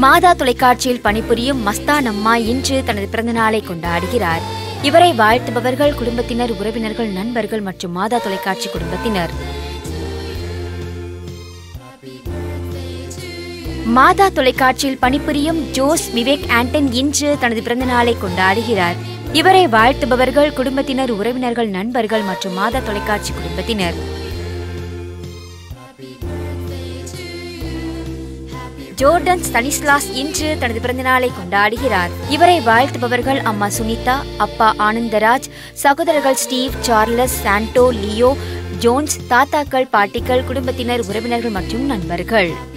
மாதா தொலைக்காட்சியில் பணிபுரியும் மஸ்தான் அம்மா இன்று தனது பிறந்தநாளை கொண்டாடுகிறார் இவரை வாழ்த்துபவர்கள் குடும்பத்தினர் உறவினர்கள் நண்பர்கள் மற்றும் மாதா தொலைக்காட்சி குடும்பத்தினர் மாதா தொலைக்காட்சியில் பணிபுரியும் ஜோஸ் விவேக் ஆண்டன் இன்று தனது பிறந்தநாளை கொண்டாடுகிறார் இவரை வாழ்த்துபவர்கள் குடும்பத்தினர் உறவினர்கள் நண்பர்கள் மற்றும் மாதா தொலைக்காட்சி குடும்பத்தினர் ஜோர்டன் ஸ்டனிஸ்லாஸ் இன்று தனது பிறந்தநாளை கொண்டாடுகிறார் இவரை வாழ்த்துபவர்கள் அம்மா சுனிதா அப்பா ஆனந்தராஜ் சகோதரர்கள் ஸ்டீவ் சார்லஸ் சாண்டோ லியோ ஜோன்ஸ் தாத்தாக்கள் பாட்டிகள் குடும்பத்தினர் உறவினர்கள் மற்றும் நண்பர்கள்